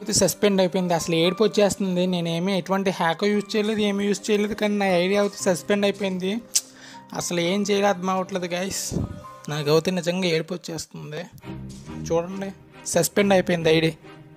suspend అయిపోయింది అసలు ఏడుపు వచ్చేస్తుంది నేనేమి ఎటువంటి హ్యాక్ యూజ్ చేయలేదు ఏమి యూజ్ చేయలేదు కానీ నా ఐడియా అయితే సస్పెండ్ అయిపోయింది అసలు ఏం చేయాలి అర్థం అవ్వట్లేదు గైస్ నాకు అయితే నిజంగా ఏడుపు వచ్చేస్తుంది చూడండి సస్పెండ్ అయిపోయింది ఐడి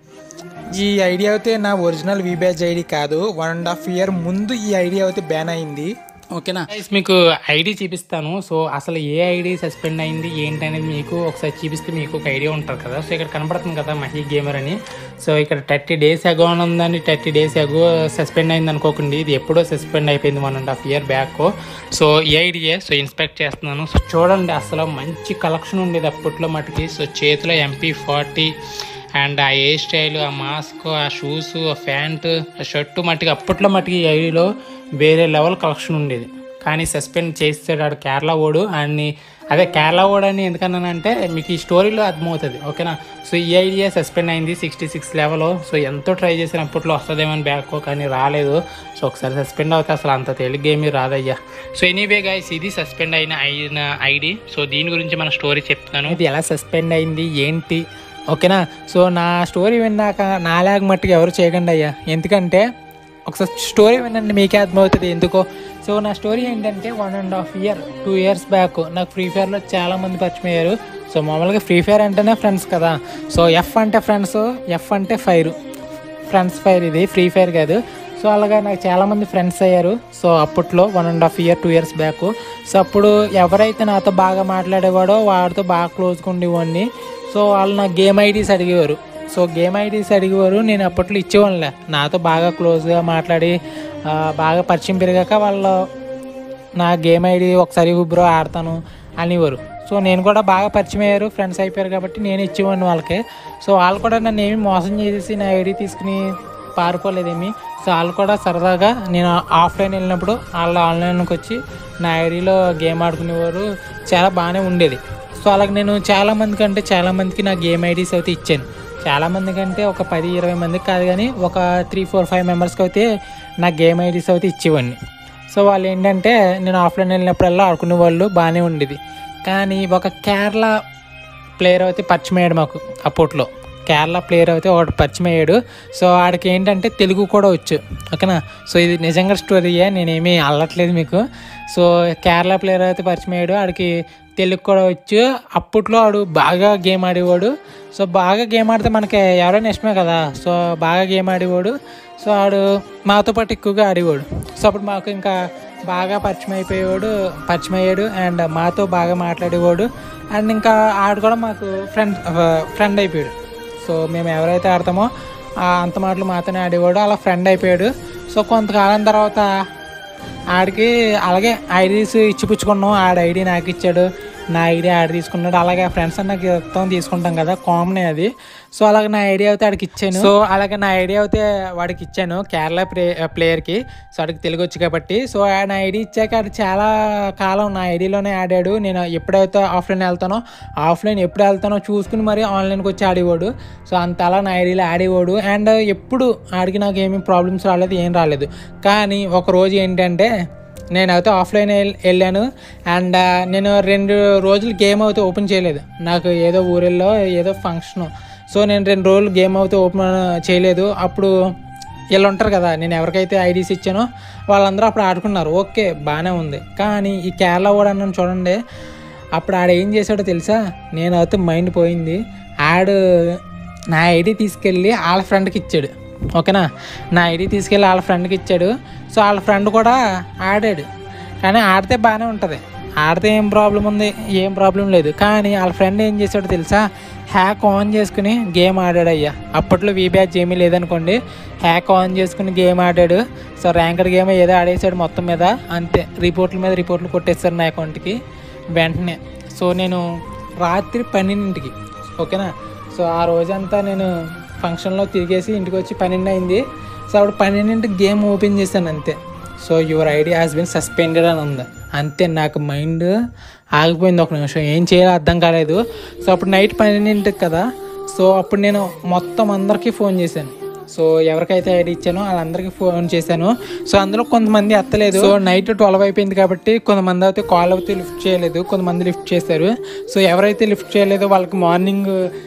ఈ ఐడియా అయితే నా ఒరిజినల్ వీబ్యాజ్ ఐడి కాదు వన్ అండ్ హాఫ్ ఇయర్ ముందు ఈ ఐడియా అయితే బ్యాన్ అయింది ఓకేనా గైస్ మీకు ఐడి చూపిస్తాను సో అసలు ఏ ఐడి సస్పెండ్ అయింది ఏంటి అనేది మీకు ఒకసారి చూపిస్తే మీకు ఒక ఐడియా ఉంటుంది కదా సో ఇక్కడ కనపడుతుంది కదా మహీ గేమర్ అని సో ఇక్కడ థర్టీ డేస్ ఎగో అని ఉందని థర్టీ డేస్ ఎగో సస్పెండ్ అయింది అనుకోకండి ఇది ఎప్పుడో సస్పెండ్ అయిపోయింది one and half year back so ఈ ఐడియే సో ఇన్స్పెక్ట్ చేస్తున్నాను సో చూడండి అసలు మంచి కలెక్షన్ ఉండేది అప్పట్లో మటుకి సో చేతిలో ఎంపీ ఫార్టీ అండ్ ఆ హెయిర్ స్టైల్ ఆ మాస్క్ ఆ షూస్ ఆ ప్యాంట్ ఆ షర్టు మట్టికి అప్పట్లో మట్టికి ఈ ఐడిలో వేరే లెవెల్ కలెక్షన్ ఉండేది కానీ సస్పెండ్ చేస్తాడు ఆడు కేరళ ఓడు అని అదే కేరళ ఓడు అని ఎందుకన్నానంటే మీకు ఈ స్టోరీలో అర్థమవుతుంది ఓకేనా సో ఈ ఐడియా సస్పెండ్ అయింది సిక్స్టీ సిక్స్ లెవెల్ సో ఎంతో ట్రై చేసిన అప్పట్లో వస్తుందేమో అని బ్యాక్ కానీ రాలేదు సో ఒకసారి సస్పెండ్ అవుతే అసలు అంత తేలిగ్గా ఏమీ రాదయ్యా సో ఎనీవే గైస్ ఇది సస్పెండ్ అయిన అయిన ఐడి సో దీని గురించి మన స్టోరీ చెప్తాను ఇది ఎలా సస్పెండ్ అయింది ఏంటి ఓకేనా సో నా స్టోరీ విన్నాక నాలాగ మట్టుకు ఎవరు చేయకండి అయ్యా ఎందుకంటే ఒకసారి స్టోరీ వినండి మీకే అర్థమవుతుంది ఎందుకో సో నా స్టోరీ ఏంటంటే one and half year two years back నాకు ఫ్రీ ఫైర్లో చాలామంది పరిచయం అయ్యారు సో మామూలుగా ఫ్రీ ఫైర్ అంటేనే ఫ్రెండ్స్ కదా సో ఎఫ్ అంటే ఫ్రెండ్స్ ఎఫ్ అంటే ఫైర్ ఫ్రెండ్స్ ఫైర్ ఇది ఫ్రీ ఫైర్ కాదు సో అలాగా నాకు చాలామంది ఫ్రెండ్స్ అయ్యారు సో అప్పట్లో one and half year two years back so అప్పుడు ఎవరైతే నాతో బాగా మాట్లాడేవాడో వాడితో బాగా క్లోజ్గా ఉండేవాడిని సో వాళ్ళు నా గేమ్ ఐడీస్ అడిగేవారు సో గేమ్ ఐడీస్ అడిగేవారు నేను అప్పట్లో ఇచ్చేవాళ్ళే నాతో బాగా క్లోజ్గా మాట్లాడి ఆ, బాగా పరిచయం పెరిగాక వాళ్ళు నా గేమ్ ఐడి ఒకసారి బ్రో ఆడతాను అనేవారు సో నేను కూడా బాగా పరిచయం అయ్యారు ఫ్రెండ్స్ అయిపోయారు కాబట్టి నేను ఇచ్చేవాడిని వాళ్ళకి సో వాళ్ళు కూడా నన్ను ఏమి మోసం చేసేసి నా ఐడి తీసుకుని పారిపోలేదేమి సో వాళ్ళు కూడా సరదాగా నేను ఆఫ్లైన్ వెళ్ళినప్పుడు వాళ్ళు ఆన్లైన్కి వచ్చి నా ఐడిలో గేమ్ ఆడుకునేవారు చాలా బాగానే ఉండేది సో అలాగే నేను చాలా మందికి అంటే చాలా మందికి నా గేమ్ ఐడీస్ అయితే ఇచ్చాను చాలా మందికి అంటే ఒక పది ఇరవై మందికి కాదు కానీ ఒక త్రీ ఫోర్ ఫైవ్ మెంబర్స్కి అయితే నా గేమ్ ఐడీస్ అయితే ఇచ్చేవాడిని సో వాళ్ళు ఏంటంటే నేను ఆఫ్లైన్ వెళ్ళినప్పుడల్లా ఆడుకునే వాళ్ళు బాగానే ఉండేది కానీ ఒక కేరళ ప్లేయర్ అయితే పరిచయం అయ్యాడు మాకు అప్పట్లో కేరళ ప్లేయర్ అయితే ఒకటి పరిచయం అయ్యాడు సో ఆడికి ఏంటంటే తెలుగు కూడా వచ్చు ఓకేనా సో ఇది నిజంగా స్టోరీయే నేనేమీ అల్లట్లేదు మీకు సో కేరళ ప్లేయర్ అయితే పరిచయం అయ్యాడు ఆడికి తెలుగు కూడా వచ్చు అప్పట్లో ఆడు బాగా గేమ్ ఆడేవాడు సో బాగా గేమ్ ఆడితే మనకి ఎవరైనా ఇష్టమే కదా సో బాగా గేమ్ ఆడేవాడు సో ఆడు మాతో పాటు ఎక్కువగా ఆడేవాడు సో అప్పుడు మాకు ఇంకా బాగా పరిచయం అయిపోయేవాడు పరిచయం అయ్యాడు అండ్ మాతో బాగా మాట్లాడేవాడు అండ్ ఇంకా ఆడు కూడా మాకు ఫ్రెండ్ ఫ్రెండ్ అయిపోయాడు సో మేము ఎవరైతే ఆడతామో ఆ అంత మాటలు మాతోనే ఆడేవాడు అలా ఫ్రెండ్ అయిపోయాడు సో కొంతకాలం తర్వాత ఆడికి అలాగే ఐడీస్ ఇచ్చిపుచ్చుకున్నాం ఆడ ఐడి నాకు ఇచ్చాడు నా ఐడి ఆడ తీసుకున్నాడు అలాగే ఫ్రెండ్స్ అన్న మొత్తం తీసుకుంటాం కదా కామన్ అది సో అలాగే నా ఐడియా అయితే ఆడికి ఇచ్చాను సో అలాగే నా ఐడియా అయితే వాడికి ఇచ్చాను కేరళ ప్లే ప్లేయర్కి సో ఆడికి తెలుగు వచ్చు కాబట్టి సో ఆ నా ఐడి ఇచ్చాక ఆడు చాలా కాలం నా ఐడిలోనే ఆడాడు నేను ఎప్పుడైతే ఆఫ్లైన్ వెళ్తానో ఆఫ్లైన్ ఎప్పుడు వెళ్తానో చూసుకుని మరి ఆన్లైన్కి వచ్చి ఆడేవాడు సో అంత అలా నా ఐడిలో ఆడేవాడు అండ్ ఎప్పుడు ఆడికి నాకు ఏమీ ప్రాబ్లమ్స్ రాలేదు ఏం రాలేదు కానీ ఒక రోజు ఏంటంటే నేనైతే ఆఫ్లైన్ వెళ్- వెళ్ళాను అండ్ ఆ, నేను రెండు రోజులు గేమ్ అయితే ఓపెన్ చేయలేదు నాకు ఏదో ఊరిలో ఏదో ఫంక్షన్ సో నేను రెండు రోజులు గేమ్ అయితే ఓపెన్ చేయలేదు అప్పుడు వీళ్ళు ఉంటారు కదా నేను ఎవరికైతే ఐడీస్ ఇచ్చానో వాళ్ళందరూ అప్పుడు ఆడుకున్నారు ఓకే బాగానే ఉంది కానీ ఈ కేరళ కూడా అన్నాను చూడండి అప్పుడు ఆడ ఏం చేశాడో తెలుసా నేను అయితే మైండ్ పోయింది ఆడు నా ఐడి తీసుకెళ్ళి వాళ్ళ ఫ్రెండ్కి ఇచ్చాడు ఓకేనా నా ఐడి తీసుకెళ్ళి వాళ్ళ ఫ్రెండ్కి ఇచ్చాడు సో వాళ్ళ ఫ్రెండ్ కూడా ఆడాడు కానీ ఆడితే బాగానే ఉంటుంది ఆడితే ఏం ప్రాబ్లం ఉంది ఏం ప్రాబ్లం లేదు కానీ వాళ్ళ ఫ్రెండ్ ఏం చేశాడో తెలుసా హ్యాక్ ఆన్ చేసుకుని గేమ్ ఆడాడు అయ్యా అప్పట్లో వీ బ్యాచ్ ఏమీ లేదనుకోండి హ్యాక్ ఆన్ చేసుకుని గేమ్ ఆడాడు సో ర్యాంకడ్ గేమ్ ఏదో ఆడేసాడు మొత్తం మీద అంతే రిపోర్ట్ల మీద రిపోర్ట్లు కొట్టేస్తారు నా అకౌంట్కి వెంటనే సో నేను రాత్రి పన్నెండింటికి ఓకేనా సో ఆ రోజంతా నేను ఫంక్షన్లో తిరిగేసి ఇంటికి వచ్చి పన్నెండు అయింది సో అప్పుడు పన్నెండింటికి గేమ్ ఓపెన్ చేశాను అంతే so your ID has been suspended అని ఉంది అంతే నాకు మైండ్ ఆగిపోయింది ఒక నిమిషం ఏం చేయాలో అర్థం కాలేదు సో అప్పుడు నైట్ పన్నెండింటికి కదా సో అప్పుడు నేను మొత్తం అందరికీ ఫోన్ చేశాను సో ఎవరికైతే ఐడి ఇచ్చానో వాళ్ళందరికీ ఫోన్ చేశాను సో అందులో కొంతమంది ఎత్తలేదు సో నైట్ ట్వెల్వ్ అయిపోయింది కాబట్టి కొంతమంది అయితే కాల్ అయితే లిఫ్ట్ చేయలేదు కొంతమంది లిఫ్ట్ చేశారు సో ఎవరైతే లిఫ్ట్ చేయలేదో వాళ్ళకి మార్నింగ్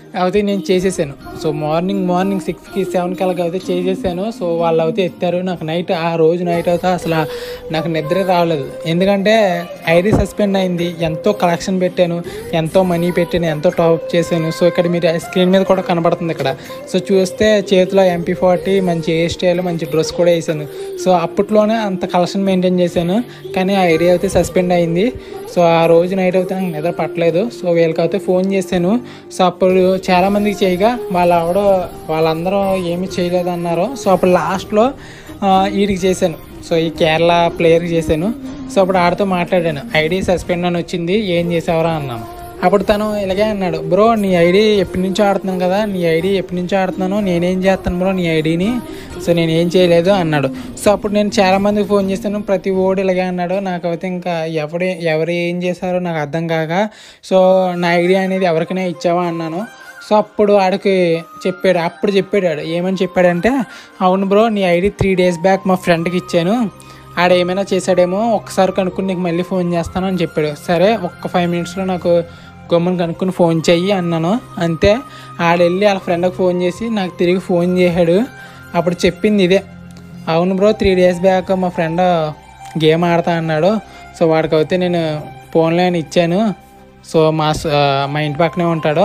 అయితే నేను చేసేసాను సో మార్నింగ్ మార్నింగ్ సిక్స్కి సెవెన్కి అలాగ అయితే చేసేసాను సో వాళ్ళు అయితే ఎత్తారు నాకు నైట్ ఆ రోజు నైట్ అయితే అసలు నాకు నిద్ర రావలేదు ఎందుకంటే ఐడి సస్పెండ్ అయింది ఎంతో కలెక్షన్ పెట్టాను ఎంతో మనీ పెట్టాను ఎంతో టాప్ చేశాను సో ఇక్కడ మీరు స్క్రీన్ మీద కూడా కనబడుతుంది ఇక్కడ సో చూస్తే చేతిలో ఎంపీ ఫార్టీ మంచి హెయిర్ స్టైల్ మంచి డ్రెస్ కూడా వేసాను సో అప్పట్లోనే అంత కలెక్షన్ మెయింటైన్ చేశాను కానీ ఆ ఐడియా అయితే సస్పెండ్ అయింది సో ఆ రోజు నైట్ అయితే నాకు నిద్ర పట్టలేదు సో వీళ్ళకి అయితే ఫోన్ చేశాను సో అప్పుడు చాలామందికి చేయగా వాళ్ళ ఆవిడ వాళ్ళందరూ ఏమీ చేయలేదు అన్నారు సో అప్పుడు లాస్ట్లో వీడికి చేశాను సో ఈ కేరళ ప్లేయర్కి చేశాను సో అప్పుడు ఆడితో మాట్లాడాను ఐడి సస్పెండ్ అని వచ్చింది ఏం చేసావరా అన్నాను అప్పుడు తను ఇలాగే అన్నాడు బ్రో నీ ఐడి ఎప్పటి నుంచో ఆడుతున్నాను కదా నీ ఐడి ఎప్పటి నుంచో ఆడుతున్నాను నేనేం చేస్తాను బ్రో నీ ఐడిని సో నేను ఏం చేయలేదు అన్నాడు సో అప్పుడు నేను చాలా మందికి ఫోన్ చేస్తాను ప్రతి ఓడి ఇలాగే అన్నాడు నాకు అయితే ఇంకా ఎవరు ఎవరు ఏం చేశారో నాకు అర్థం కాక సో నా ఐడియా అనేది ఎవరికైనా ఇచ్చావా అన్నాను సో అప్పుడు ఆడికి చెప్పాడు అప్పుడు చెప్పాడు ఆడు ఏమని చెప్పాడంటే అవును బ్రో నీ ఐడి త్రీ డేస్ బ్యాక్ మా ఫ్రెండ్కి ఇచ్చాను ఆడ ఏమైనా చేశాడేమో ఒక్కసారి కనుక్కుని నీకు మళ్ళీ ఫోన్ చేస్తాను అని చెప్పాడు సరే ఒక్క ఫైవ్ మినిట్స్లో నాకు గమ్మున కనుక్కుని ఫోన్ చెయ్యి అన్నాను అంతే ఆడెళ్ళి వాళ్ళ ఫ్రెండ్కి ఫోన్ చేసి నాకు తిరిగి ఫోన్ చేశాడు అప్పుడు చెప్పింది ఇదే అవును బ్రో త్రీ డేస్ బ్యాక్ మా ఫ్రెండ్ గేమ్ ఆడతా అన్నాడు సో వాడికి అయితే నేను ఫోన్లో ఇచ్చాను సో మా స- మా ఇంటి పక్కనే ఉంటాడు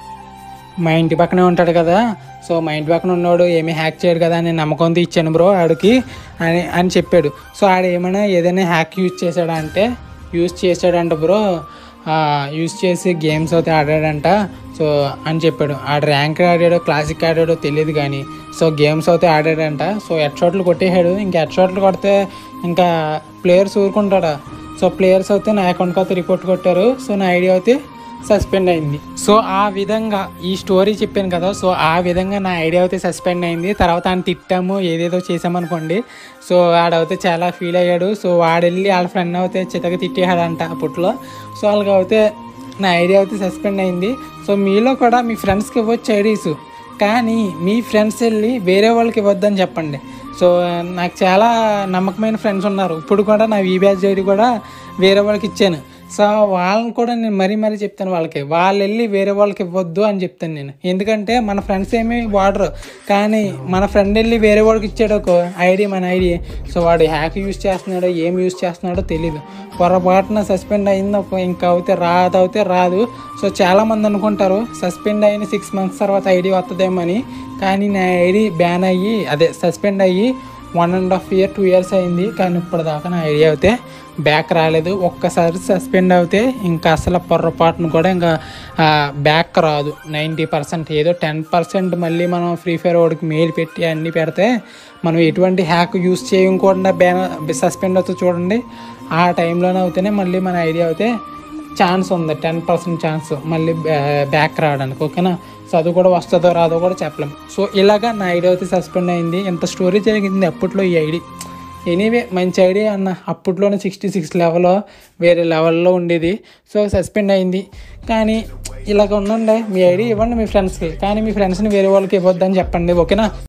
మా ఇంటి పక్కనే ఉంటాడు కదా సో మా ఇంటి పక్కన ఉన్నవాడు ఏమీ హ్యాక్ చేయడు కదా అని నమ్మకంతో ఇచ్చాను బ్రో ఆడికి అని అని చెప్పాడు సో ఆడు ఏమైనా ఏదైనా హ్యాక్ యూజ్ చేశాడా అంటే యూజ్ చేశాడంట బ్రో యూజ్ చేసి గేమ్స్ అయితే ఆడాడంట సో అని చెప్పాడు ఆడు ర్యాంక్ ఆడాడో క్లాసిక్ ఆడాడో తెలియదు కానీ సో గేమ్స్ అయితే ఆడాడంట సో హెడ్ షాట్లు కొట్టేశాడు ఇంకా హెడ్ షాట్లు కొడితే ఇంకా ప్లేయర్స్ ఊరుకుంటాడా సో ప్లేయర్స్ అయితే నా అకౌంట్కి అయితే రిపోర్ట్ కొట్టారు సో నా ఐడియా అయితే సస్పెండ్ అయింది సో ఆ విధంగా ఈ స్టోరీ చెప్పాను కదా సో ఆ విధంగా నా ఐడియా అయితే సస్పెండ్ అయింది తర్వాత ఆయన తిట్టాము ఏదేదో చేసామనుకోండి సో ఆడైతే చాలా ఫీల్ అయ్యాడు సో వాడెళ్ళి వాళ్ళ ఫ్రెండ్ అయితే చితక తిట్టేశాడంట అప్పట్లో సో వాళ్ళకి అయితే నా ఐడియా అయితే సస్పెండ్ అయింది సో మీలో కూడా మీ ఫ్రెండ్స్కి ఇవ్వచ్చు ఐడీస్ కానీ మీ ఫ్రెండ్స్ వెళ్ళి వేరే వాళ్ళకి ఇవ్వద్దని చెప్పండి సో నాకు చాలా నమ్మకమైన ఫ్రెండ్స్ ఉన్నారు ఇప్పుడు కూడా నా వీ బ్యాచ్ ఐడి కూడా వేరే వాళ్ళకి ఇచ్చాను సో వాళ్ళని కూడా నేను మరీ మరీ చెప్తాను వాళ్ళకి వాళ్ళు వెళ్ళి వేరే వాళ్ళకి ఇవ్వద్దు అని చెప్తాను నేను ఎందుకంటే మన ఫ్రెండ్స్ ఏమి వాడరు కానీ మన ఫ్రెండ్ వెళ్ళి వేరే వాడికి ఇచ్చాడు ఒక ఐడి మన ఐడి సో వాడు హ్యాక్ యూస్ చేస్తున్నాడో ఏం యూస్ చేస్తున్నాడో తెలీదు పొరపాటున సస్పెండ్ అయింది ఒక ఇంకా అవుతే రాదు అవుతే రాదు సో చాలామంది అనుకుంటారు సస్పెండ్ అయిన సిక్స్ మంత్స్ తర్వాత ఐడి వస్తుందేమని కానీ నా ఐడి బ్యాన్ అయ్యి అదే సస్పెండ్ అయ్యి one and half year two years అయింది కానీ ఇప్పటిదాకా నా ఐడియా అయితే బ్యాక్ రాలేదు ఒక్కసారి సస్పెండ్ అవుతే ఇంకా అసలు పొర్రపాటును కూడా ఇంకా బ్యాక్ రాదు నైంటీ పర్సెంట్ ఏదో టెన్ పర్సెంట్ మళ్ళీ మనం ఫ్రీ ఫైర్ వాడికి మెయిల్ పెట్టి అన్నీ పెడితే మనం ఎటువంటి హ్యాక్ యూస్ చేయకుండా బ్యాన్ సస్పెండ్ అవుతుంది చూడండి ఆ టైంలోనే అవుతేనే మళ్ళీ మన ఐడియా అయితే ఛాన్స్ ఉంది టెన్ పర్సెంట్ ఛాన్స్ మళ్ళీ బ్యాక్ రావడానికి ఓకేనా సో అది కూడా వస్తుందో రాదో కూడా చెప్పలేం సో ఇలాగా నా ఐడియా అయితే సస్పెండ్ అయింది ఎంత స్టోరీ జరిగింది అప్పట్లో ఈ ఐడి ఎనీవే మంచి ఐడియా అన్న అప్పట్లోనే సిక్స్టీ సిక్స్ లెవెల్ వేరే లెవెల్లో ఉండేది సో సస్పెండ్ అయింది కానీ ఇలాగ ఉండండి మీ ఐడి ఇవ్వండి మీ ఫ్రెండ్స్కి కానీ మీ ఫ్రెండ్స్ని వేరే వాళ్ళకి ఇవ్వద్దని చెప్పండి ఓకేనా